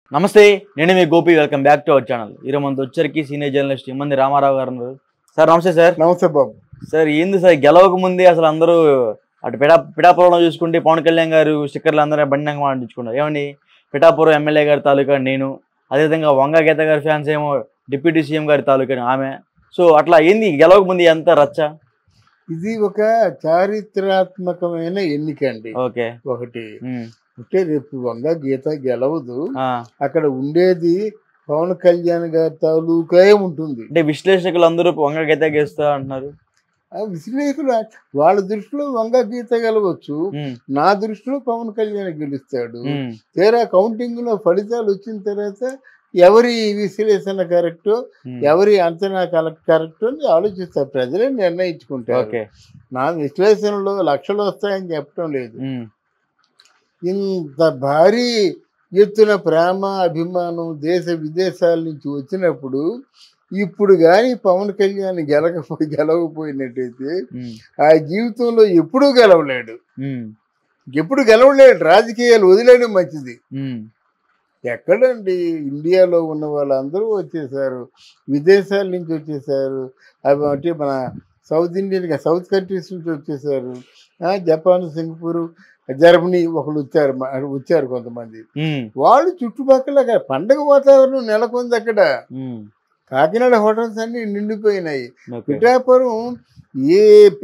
నమస్తే నేను మీ Gopi welcome back to our channel ఈరోజు మనతో వచ్చరికి సీనియర్ జర్నలిస్ట్ ఇమ్మంది రామారావు గారు ఉన్నారు సార్ నమస్తే సార్ నమస్తే బాబు సార్ ఏంది సార్ గెలవక ముందే అసలు అందరూ అటు పిఠా పిఠాపురంలో చూసుకుంటే పవన్ కళ్యాణ్ గారు స్టిక్కర్లు అందరూ బండినంగా మాట్లాడించుకున్నారు ఏమండి పిఠాపురం ఎమ్మెల్యే గారి తాలూకా నేను అదేవిధంగా వంగ గీత గారి ఫ్యాన్స్ ఏమో డిప్యూటీ సీఎం గారి తాలూకా ఆమె సో అట్లా ఏంది గెలవక ముందు ఎంత రచ్చ ఇది ఒక చారిత్రాత్మకమైన ఎన్నిక అండి ఓకే ఒకటి అంటే రేపు వంగ గీత గెలవదు ఆ, అక్కడ ఉండేది పవన్ కళ్యాణ్ గారి తాలూకా ఉంటుంది అంటే విశ్లేషకులు అందరూ వంగ గీత గేస్తా అంటున్నారు ఆ విశ్లేషకులు వాళ్ళ దృష్టిలో వంగ గీత గెలవచ్చు ఉమ్, నా దృష్టిలో పవన్ కళ్యాణ్ గెలుస్తాడు ఉమ్, తీరా కౌంటింగ్ లో ఫలితాలు వచ్చిన తర్వాత ఎవరి విశ్లేషణ కరెక్టో ఉమ్. ఎవరి అంచనా కరెక్ట్ అని ఆలోచిస్తారు ప్రజలే నిర్ణయించుకుంటారు ఓకే నా విశ్లేషణలో లక్షలు వస్తాయని చెప్పడం లేదు ఉమ్, ఇంత భారీ ఎత్తున ప్రేమ అభిమానం దేశ విదేశాల నుంచి వచ్చినప్పుడు ఇప్పుడు కానీ పవన్ కళ్యాణ్ గెలకపోయి గెలవకపోయినట్టయితే ఉమ్, ఆ జీవితంలో ఎప్పుడూ గెలవలేడు ఉమ్, ఎప్పుడు గెలవలేడు రాజకీయాలు వదిలేయడం మంచిది ఉమ్. ఎక్కడండి ఇండియాలో ఉన్న వాళ్ళందరూ వచ్చేసారు విదేశాల నుంచి వచ్చేసారు అవి అంటే మన సౌత్ ఇండియన్ సౌత్ కంట్రీస్ నుంచి వచ్చేసారు ఆ, జపాన్ సింగపూర్ జర్మనీ ఒకళ్ళు వచ్చారు మ- వచ్చారు కొంతమంది ఉమ్, వాళ్ళు చుట్టుపక్కల అక్కడ పండగ వాతావరణం నెలకొంది అక్కడ ఉమ్. కాకినాడ హోటల్స్ అన్ని నిండిపోయినాయి ఓకే. పిఠాపురం ఏ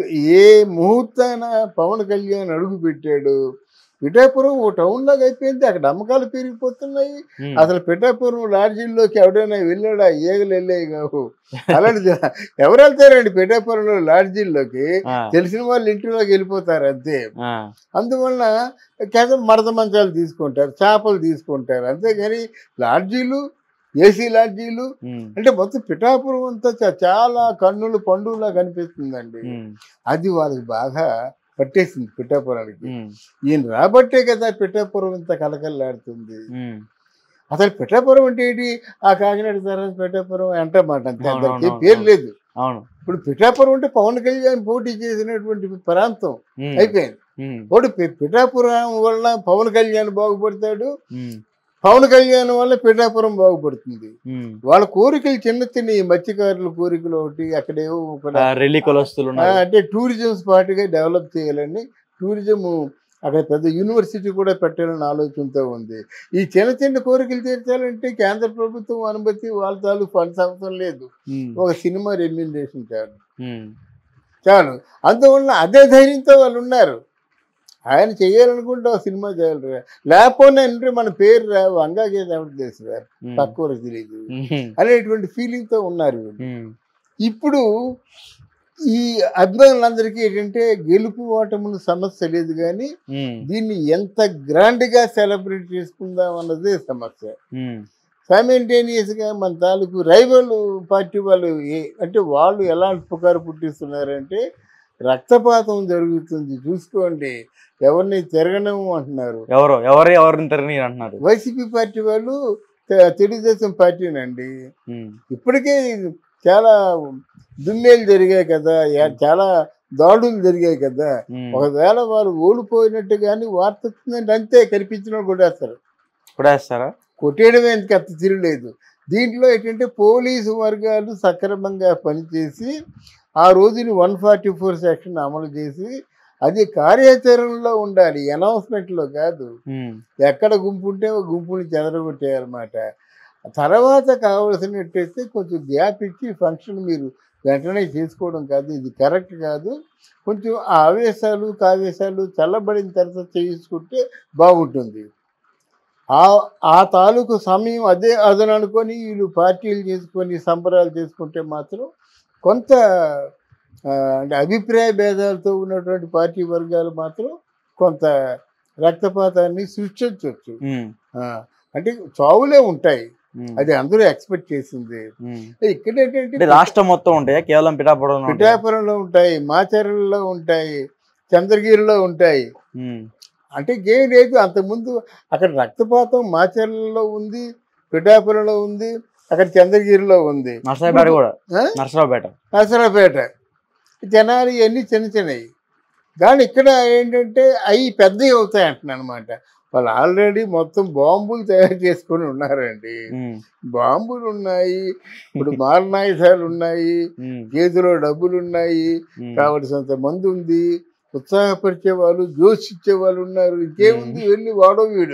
ఏ ముహూర్తాన పవన్ కళ్యాణ్ అడుగు పెట్టాడు పిఠాపురం ఓ టౌన్ లాగా అయిపోయింది అక్కడ అమ్మకాలు పెరిగిపోతున్నాయి ఉమ్, అసలు పిఠాపురం లాడ్జీల్లోకి ఎవడైనా వెళ్ళాడా ఏగలు వెళ్ళాయి కావు అలాంటి జ- ఎవరు వెళ్తారండి పిఠాపురంలో లాడ్జీల్లోకి ఆ, తెలిసిన వాళ్ళు ఇంటిలోకి వెళ్ళిపోతారు అంతే ఆ, అందువలన కేవలం మడత మంచాలు తీసుకుంటారు చేపలు తీసుకుంటారు అంతేగాని లాడ్జీలు ఏసీ లాడ్జీలు ఉమ్, అంటే మొత్తం పిఠాపురం అంతా చా- చాలా కన్నులు పండుగలా కనిపిస్తుందండి ఉమ్, అది వాళ్ళకి బాగా పట్టేసింది పిఠాపురానికి ఉమ్, ఈయన రాబట్టే కదా పిఠాపురం ఇంత కలకల్లాడుతుంది ఉమ్. అసలు పిఠాపురం అంటే ఏంటి ఆ కాకినాడ తర్వాత పిఠాపురం అంటమాట అంతే అవును, దానికి అవును, పేరు అవును. లేదు అవును ఇప్పుడు పిఠాపురం అంటే పవన్ కళ్యాణ్ పోటీ చేసినటువంటి ప్రాంతం ఉమ్, అయిపోయింది ఉమ్, ఒకటి పి- పిఠాపురం వల్ల పవన్ కళ్యాణ్ బాగుపడతాడు ఉమ్, పవన్ కళ్యాణ్ వల్ల పిఠాపురం బాగుపడుతుంది ఉమ్. వాళ్ళ కోరికలు చిన్న చిన్న ఈ మత్స్యకారుల కోరికలు ఒకటి అక్కడేవో ఒక ఆ, రెల్లి కొలస్తులు ఆ, ఉన్నారు అంటే టూరిజం స్పాట్గా డెవలప్ చేయాలని టూరిజం అక్కడ పెద్ద యూనివర్సిటీ కూడా పెట్టాలని ఆలోచనతో ఉంది ఈ చిన్న చిన్న కోరికలు తీర్చాలంటే కేంద్ర ప్రభుత్వం అనుమతి వాళ్ళ తాలూకు ఫండ్స్ అవసరం లేదు ఉమ్, ఒక సినిమా రెమ్యూనరేషన్ చాలు ఉమ్, చాలు అందువల్ల అదే ధైర్యంతో వాళ్ళు ఉన్నారు ఆయన చేయాలనుకుంటే ఒక సినిమా చేయాలి లేకపోతే అంటే మన పేరు రా వంగాగే ఎవరికి తెలుసు రా ఉమ్, తక్కువ తెలియదు ఉమ్, అనేటువంటి ఫీలింగ్తో ఉన్నారు వీళ్ళు. ఉమ్, ఇప్పుడు ఈ అభిమానులందరికీ ఏంటంటే గెలుపు ఓటములు సమస్య లేదు కానీ ఉమ్, దీన్ని ఎంత గ్రాండ్గా సెలబ్రేట్ చేసుకుందాం అన్నదే సమస్య ఉమ్, సైమెంటేనియస్గా మన తాలూకు రైవల్ పార్టీ వాళ్ళు ఏ- అంటే వాళ్ళు ఎలాంటి పుకారు పుట్టిస్తున్నారంటే రక్తపాతం జరుగుతుంది చూసుకోండి ఎవరిని తిరగనము అంటున్నారు ఎవరు ఎవరు ఎవరిని తిరగని అంటున్నారు వైసీపీ పార్టీ వాళ్ళు తె- తెలుగుదేశం పార్టీనండి ఉమ్, ఇప్పటికే చాలా దుమ్మేలు జరిగాయి కదా యా- చాలా దాడులు జరిగాయి కదా ఉమ్. ఒకవేళ వాళ్ళు ఓడిపోయినట్టు కానీ వార్త వచ్చిందంటే అంతే కనిపించిన కొట్టేస్తారు కొడేస్తారా కొట్టేయడమే ఎందుకు అంత తిరగలేదు దీంట్లో ఏంటంటే పోలీసు వర్గాలు సక్రమంగా పనిచేసి ఆ రోజుని వన్ ఫార్టీ ఫోర్ సెక్షన్ అమలు చేసి అది కార్యాచరణలో ఉండాలి అనౌన్స్మెంట్లో కాదు ఉమ్, ఎక్కడ గుంపు ఉంటే ఒక గుంపుని చెదరగొట్టేయాలన్నమాట తర్వాత కావలసినట్టయితే కొంచెం గ్యాప్ ఇచ్చి ఫంక్షన్ మీరు వెంటనే చేసుకోవడం కాదు ఇది కరెక్ట్ కాదు కొంచెం ఆ ఆవేశాలు కావేశాలు చల్లబడిన తర్వాత చేసుకుంటే బాగుంటుంది ఆ ఆ తాలూకు సమయం అదే అదను అనుకొని వీళ్ళు పార్టీలు చేసుకొని సంబరాలు చేసుకుంటే మాత్రం కొంత ఆ, అంటే అభిప్రాయ భేదాలతో ఉన్నటువంటి పార్టీ వర్గాలు మాత్రం కొంత రక్తపాతాన్ని సృష్టించవచ్చు ఉమ్, ఆ, అంటే చావులే ఉంటాయి ఉమ్, అది అందరూ ఎక్స్పెక్ట్ చేసింది ఉమ్. ఇక్కడ అంటే ఏంటంటే రాష్ట్రం మొత్తం ఉంటాయా కేవలం పిఠాపురం పిఠాపురంలో ఉంటాయి మాచర్లలో ఉంటాయి చంద్రగిరిలో ఉంటాయి అంటే ఏం లేదు అంతకుముందు అక్కడ రక్తపాతం మాచర్లలో ఉంది పిఠాపురంలో ఉంది అక్కడ చంద్రగిరిలో ఉంది నర్సరావుపేట కూడా ఆ? నర్సరావుపేట నరసరావుపేట జనాలు ఇవన్నీ చిన్న చిన్నవి కానీ ఇక్కడ ఏంటంటే అవి పెద్దవి అవుతాయి అంటున్నాను అనమాట వాళ్ళు ఆల్రెడీ మొత్తం బాంబులు తయారు చేసుకొని ఉన్నారండి ఉమ్, బాంబులు ఉన్నాయి ఇప్పుడు మారణాయుధాలు ఉన్నాయి ఉమ్, చేతిలో డబ్బులు ఉన్నాయి ఉమ్. కావలసినంత మంది ఉంది ఉత్సాహపరిచే వాళ్ళు జోష్ ఇచ్చే వాళ్ళు ఉన్నారు ఇంకేముంది వెళ్ళి వాడో వీడు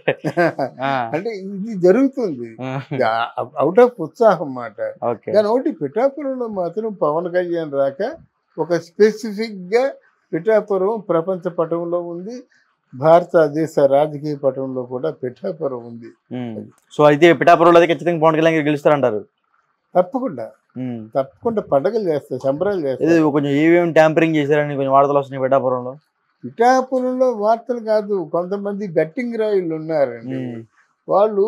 ఆ, అంటే ఇది జరుగుతుంది ఆ, అవుట్ ఆఫ్ ఉత్సాహం మాట ఓకే కానీ ఒకటి పిఠాపురంలో మాత్రం పవన్ కళ్యాణ్ రాక ఒక స్పెసిఫిక్గా పిఠాపురం ప్రపంచ పటంలో ఉంది భారతదేశ రాజకీయ పటంలో కూడా పిఠాపురం ఉంది ఉమ్. సో అయితే పిఠాపురంలో అయితే ఖచ్చితంగా పవన్ కళ్యాణ్ గారు గెలుస్తారంటారు తప్పకుండా ఉమ్. తప్పకుండా పండగలు చేస్తారు సంబరాలు ఇది చేస్తారు కొంచెం ఈవీఎం ట్యాంపరింగ్ చేశారని కొంచెం వార్తలు వస్తున్నాయి పిఠాపురంలో పిఠాపురంలో వార్తలు కాదు కొంతమంది బెట్టింగ్ రాయుళ్ళు ఉన్నారండి ఉమ్. వాళ్ళు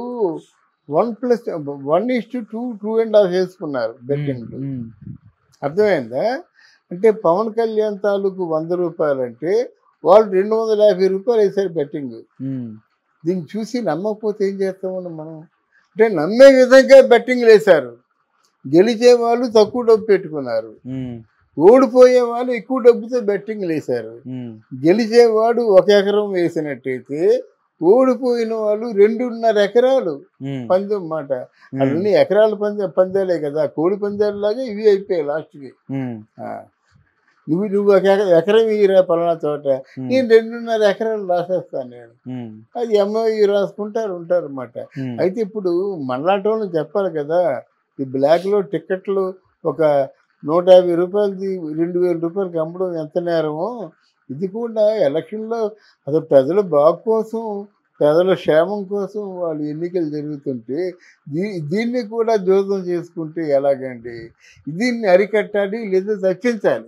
one plus one is two two two and half వేసుకున్నారు బెట్టింగ్ ఉమ్. అర్థమైందా అంటే పవన్ కళ్యాణ్ తాలూకు వంద రూపాయలు అంటే వాళ్ళు రెండు వందల యాభై రూపాయలు వేశారు బెట్టింగ్ ఉమ్. దీన్ని చూసి నమ్మకపోతే ఏం చేస్తామని మనం అంటే నమ్మే విధంగా బెట్టింగ్ వేశారు గెలిచే వాళ్ళు తక్కువ డబ్బు పెట్టుకున్నారు ఉమ్. ఓడిపోయే వాళ్ళు ఎక్కువ డబ్బుతో బెట్టింగ్ వేశారు ఉమ్. గెలిచేవాడు ఒక ఎకరం వేసినట్టయితే ఓడిపోయిన వాళ్ళు రెండున్నర ఎకరాలు ఉమ్. పందెం మాట ఉమ్. అవన్నీ ఎకరాల పందె పందాలే కదా కోడి పందాలలాగా ఇవి అయిపోయాయి లాస్ట్కి ఉమ్. ఆ. నువ్వు నువ్వు ఒక ఎక- ఎకరం ఇయ్యరా పలానా చోట ఉమ్. నేను రెండున్నర ఎకరాలు రాసేస్తాను నేను ఉమ్. అది ఎంఐ రాసుకుంటారు ఉంటారు అన్నమాట ఉమ్. అయితే ఇప్పుడు మనలాంటి వాళ్ళు చెప్పాలి కదా ఈ బ్లాక్లో టికెట్లు ఒక నూట యాభై రూపాయలది రెండు వేల రూపాయలకి అమ్మడం ఎంత నేరమో ఇది కూడా ఎలక్షన్లో అసలు ప్రజల బాగు కోసం ప్రజల క్షేమం కోసం వాళ్ళు ఎన్నికలు జరుగుతుంటే దీ దీన్ని కూడా జోదం చేసుకుంటే ఎలాగండి దీన్ని అరికట్టాలి లేదా తప్పించాలి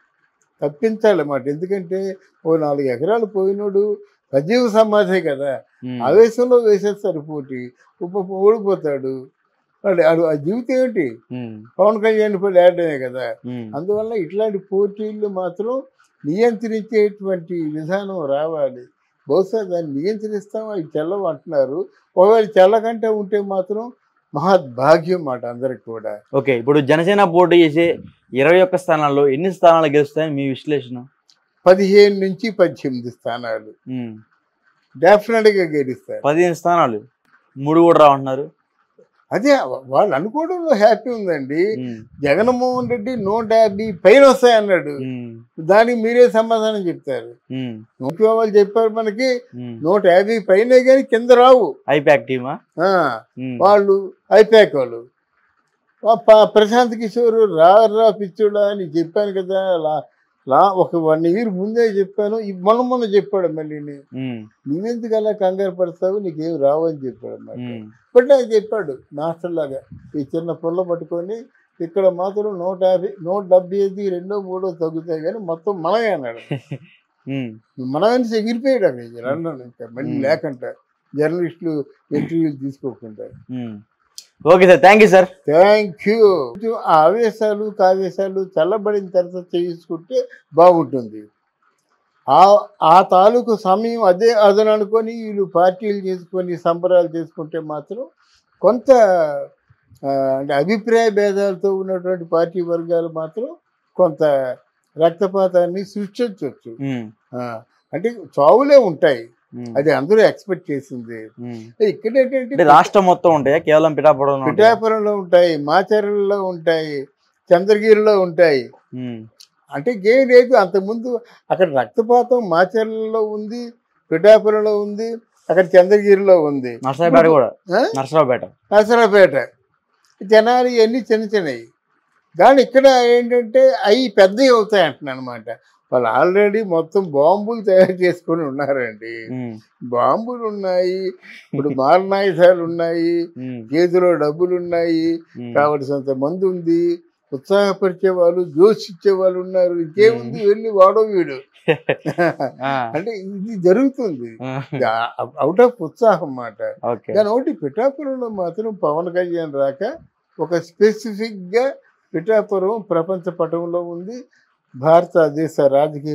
తప్పించాలి అన్నమాట ఎందుకంటే ఓ నాలుగు ఎకరాలు పోయినోడు సజీవ సమాధే కదా ఉమ్. ఆవేశంలో వేసేస్తారు పోటీ ఉప ఓడిపోతాడు వాడు ఆడు ఆ జీవితం ఏంటి ఉమ్. పవన్ కళ్యాణ్ పోయి ఆడమే కదా ఉమ్. అందువల్ల ఇట్లాంటి పోటీలు మాత్రం నియంత్రించేటువంటి విధానం రావాలి బహుశా దాన్ని నియంత్రిస్తాం అవి చెల్లవు అంటున్నారు ఒకవేళ చెల్లకంటే ఉంటే మాత్రం మహద్భాగ్యం మాట అందరికి కూడా ఓకే ఇప్పుడు జనసేన పోటీ చేసే ఇరవై ఒక్క స్థానాల్లో ఎన్ని స్థానాలు గెలుస్తాయని మీ విశ్లేషణ పదిహేను నుంచి పద్దెనిమిది స్థానాలు ఉమ్. డెఫినెట్గా గెలుస్తారు పదిహేను స్థానాలు మూడు కూడా రావంటున్నారు అదే వాళ్ళు అనుకోవడంలో హ్యాపీ ఉందండి ఉమ్. జగన్మోహన్ రెడ్డి నూట యాభై పైన వస్తాయన్నాడు ఉమ్. దానికి మీరే సమాధానం చెప్తారు ఉమ్. ముఖ్య వాళ్ళు చెప్పారు మనకి ఉమ్. నూట యాభై పైన కానీ కింద రావు ఐపాక్ టీమా ఆ, ఉమ్. వాళ్ళు ఐపాక్ వాళ్ళు ఆ ప- ప్రశాంత్ కిషోర్ రా రా పిచ్చుడా అని చెప్పాను కదా లా లా ఒక వన్ ఇయర్ ముందే చెప్పాను ఈ మొన్న మొన్న చెప్పాడు మళ్ళీ ఉమ్. నువ్వెందుకు అలా కంగారు పడతావు నీకేం రావు అని చెప్పాడు అన్నమాట ఉమ్. బట్ నాకు చెప్పాడు మాస్టర్ లాగా ఈ చిన్న పుల్ల పట్టుకొని ఇక్కడ మాత్రం నూట యాభై నూట డెబ్బై ఐదు రెండో మూడో తగ్గుతాయి కానీ మొత్తం మనమే అన్నాడు ఉమ్. మనమని ఎగిరిపోయాడు అక్కడ లండన్ ఇంకా మళ్ళీ Hmm. లేకంట జర్నలిస్టులు ఇంటర్వ్యూలు తీసుకోకుండా ఉమ్. Okay sir thank you sir thank you ఆ ఆవేశాలు కావేశాలు చల్లబడిన తర్వాత చేసుకుంటే బాగుంటుంది ఆ ఆ తాలూకు సమయం అదే అదను అనుకొని వీళ్ళు పార్టీలు చేసుకొని సంబరాలు చేసుకుంటే మాత్రం కొంత ఆ, అంటే అభిప్రాయ భేదాలతో ఉన్నటువంటి పార్టీ వర్గాలు మాత్రం కొంత రక్తపాతాన్ని సృష్టించవచ్చు ఉమ్. ఆ, అంటే చావులే ఉంటాయి ఉమ్. అది అందరూ ఎక్స్పెక్ట్ చేసింది ఉమ్. ఇక్కడ అంటే ఏంటంటే రాష్ట్రం మొత్తం ఉంటాయా కేవలం పిఠాపురం పిఠాపురంలో ఉంటాయి మాచర్లలో ఉంటాయి చంద్రగిరిలో ఉంటాయి అంటే గేమ్ లేదు అంతకుముందు అక్కడ రక్తపాతం మాచర్లలో ఉంది పిఠాపురంలో ఉంది అక్కడ చంద్రగిరిలో ఉంది నర్సరావుపేట కూడా ఆ? నర్సరావుపేట నరసరావుపేట జనాలు ఇవన్నీ చిన్న చిన్నవి కానీ ఇక్కడ ఏంటంటే అవి పెద్దవి అవుతాయి అంటున్నాను అనమాట వాళ్ళు ఆల్రెడీ మొత్తం బాంబులు తయారు చేసుకొని ఉన్నారండి ఉమ్. బాంబులు ఉన్నాయి ఇప్పుడు మారణాయుధాలు ఉన్నాయి ఉమ్. చేతిలో డబ్బులు ఉన్నాయి ఉమ్. కావలసినంత మంది ఉంది ఉత్సాహపరిచే వాళ్ళు జోష్ ఇచ్చే వాళ్ళు ఉన్నారు ఇంకేముంది వెళ్ళి వాడో వీడు ఆ. అంటే ఇది జరుగుతుంది ఆ. అవుట్ ఆఫ్ ఉత్సాహం మాట ఓకే కానీ ఒకటి పిఠాపురంలో మాత్రం పవన్ కళ్యాణ్ రాక ఒక స్పెసిఫిక్గా పిఠాపురం ప్రపంచ పటంలో ఉంది భారతదేశ రాజకీయ